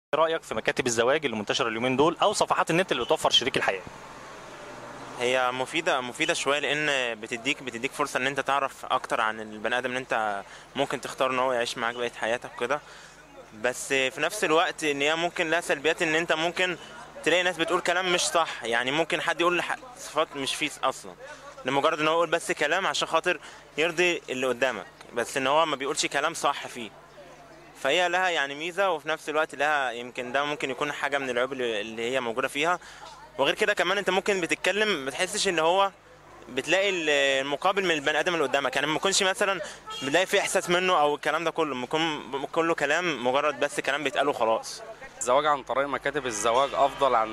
ايه رايك في مكاتب الزواج اللي منتشره اليومين دول او صفحات النت اللي بتوفر شريك الحياه هي مفيدة مفيدة شوية لأن بتديك بتديك فرصة إن أنت تعرف أكتر عن البني آدم اللي أنت ممكن تختار إن هو يعيش معاك بقية حياتك كده بس في نفس الوقت إن هي ممكن لها سلبيات إن أنت ممكن تلاقي ناس بتقول كلام مش صح يعني ممكن حد يقول ح- صفات مش فيه أصلا لمجرد إن هو يقول بس كلام عشان خاطر يرضي اللي قدامك بس إن هو ما بيقولش كلام صح فيه فهي لها يعني ميزة وفي نفس الوقت لها يمكن ده ممكن يكون حاجة من العيوب اللي اللي هي موجودة فيها وغير كده كمان انت ممكن بتتكلم ما تحسش ان هو بتلاقي ال- المقابل من البني ادم اللي قدامك يعني ما يكونش مثلا بتلاقي في احساس منه او الكلام ده كله بيكون كله كلام مجرد بس كلام بيتقال وخلاص الزواج عن طريق مكاتب الزواج افضل عن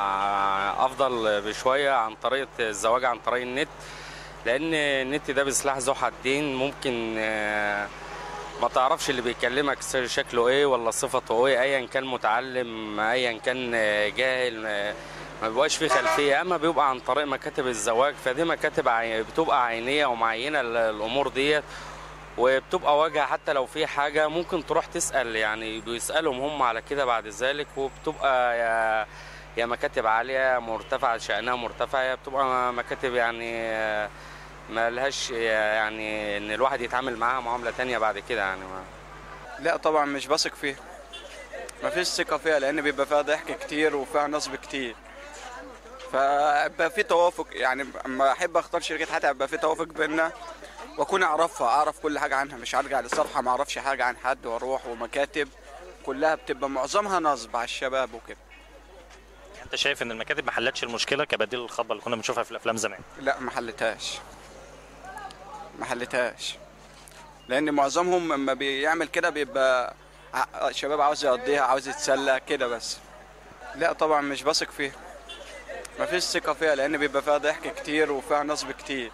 افضل بشويه عن طريقه الزواج عن طريق النت لان النت ده بسلاح ذو حدين ممكن آه، ما تعرفش اللي بيكلمك شكله ايه ولا صفته ايه ايا كان متعلم ايا كان آه، جاهل آه، ما بيبقاش فيه خلفيه اما بيبقى عن طريق مكاتب الزواج فدي مكاتب عي- بتبقى عينيه ومعينه ال- الامور ديت وبتبقى واجهه حتى لو في حاجه ممكن تروح تسال يعني بيسالهم هم على كده بعد ذلك وبتبقى يا يا مكاتب عاليه مرتفعه شانها مرتفع يا بتبقى مكاتب يعني آه، ما لهاش يعني ان الواحد يتعامل معاها معامله تانية بعد كده يعني ما لا طبعا مش بثق فيها مفيش ثقة فيها لأن بيبقى فيها ضحك كتير وفيها نصب كتير فبقى في توافق يعني اما احب اختار شركة حتى يبقى في توافق بيننا واكون اعرفها اعرف كل حاجة عنها مش هرجع للصفحة ما اعرفش حاجة عن حد واروح ومكاتب كلها بتبقى معظمها نصب على الشباب وكده انت شايف ان المكاتب ما حلتش المشكله كبديل الخطبه اللي كنا بنشوفها في الافلام زمان لا ما حلتهاش ما حلتهاش لان معظمهم لما بيعمل كده بيبقى ع- شباب عاوز يقضيها عاوز يتسلى كده بس لا طبعا مش بثق فيها ما فيش ثقة فيها لان بيبقى فيها ضحك كتير وفيها نصب كتير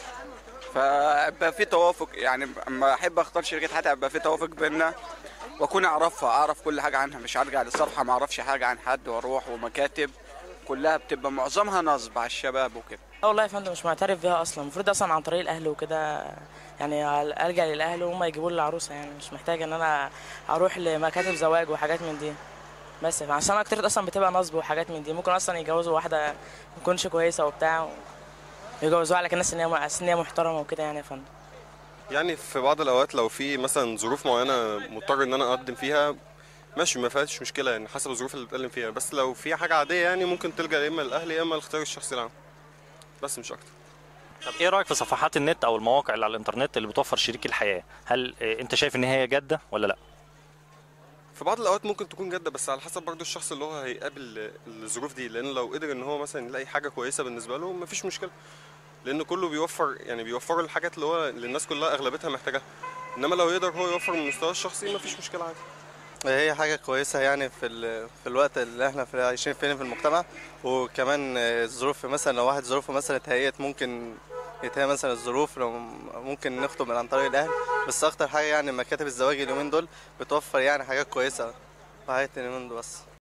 فبقى في توافق يعني اما احب اختار شركة حتى يبقى في توافق بيننا واكون اعرفها اعرف كل حاجة عنها مش هرجع للصفحة ما اعرفش حاجة عن حد واروح ومكاتب كلها بتبقى معظمها نصب على الشباب وكده لا والله يا فندم مش معترف بيها اصلا المفروض اصلا عن طريق الاهل وكده يعني الجا للاهل وهم يجيبوا لي العروسه يعني مش محتاج ان انا اروح لمكاتب زواج وحاجات من دي بس عشان اكتر اصلا بتبقى نصب وحاجات من دي ممكن اصلا يجوزوا واحده ما تكونش كويسه وبتاع يجوزوها على الناس ان هي على ان هي محترمه وكده يعني يا فندم يعني في بعض الاوقات لو في مثلا ظروف معينه مضطر ان انا اقدم فيها ماشي ما فيهاش مشكله يعني حسب الظروف اللي بتقدم فيها بس لو في حاجه عاديه يعني ممكن تلجا يا اما للاهل يا اما لاختيار الشخصي العام بس مش اكتر طب ايه رايك في صفحات النت او المواقع اللي على الانترنت اللي بتوفر شريك الحياه هل اه، انت شايف ان هي جاده ولا لا في بعض الاوقات ممكن تكون جاده بس على حسب برضو الشخص اللي هو هيقابل الظروف دي لان لو قدر ان هو مثلا يلاقي حاجه كويسه بالنسبه له مفيش مشكله لان كله بيوفر يعني بيوفروا الحاجات اللي هو اللي الناس كلها اغلبيتها محتاجاها انما لو يقدر هو يوفر من مستواه الشخصي مفيش مشكله عادي هي حاجة كويسة يعني في ال... في الوقت اللي احنا في عايشين فيه في المجتمع وكمان آه، الظروف مثلا لو واحد ظروفه مثلا اتهيأت ممكن يتهيأ مثلا الظروف لو ممكن نخطب من عن طريق الأهل بس أكتر حاجة يعني مكاتب الزواج اليومين دول بتوفر يعني حاجات كويسة في حياة اليومين دول بس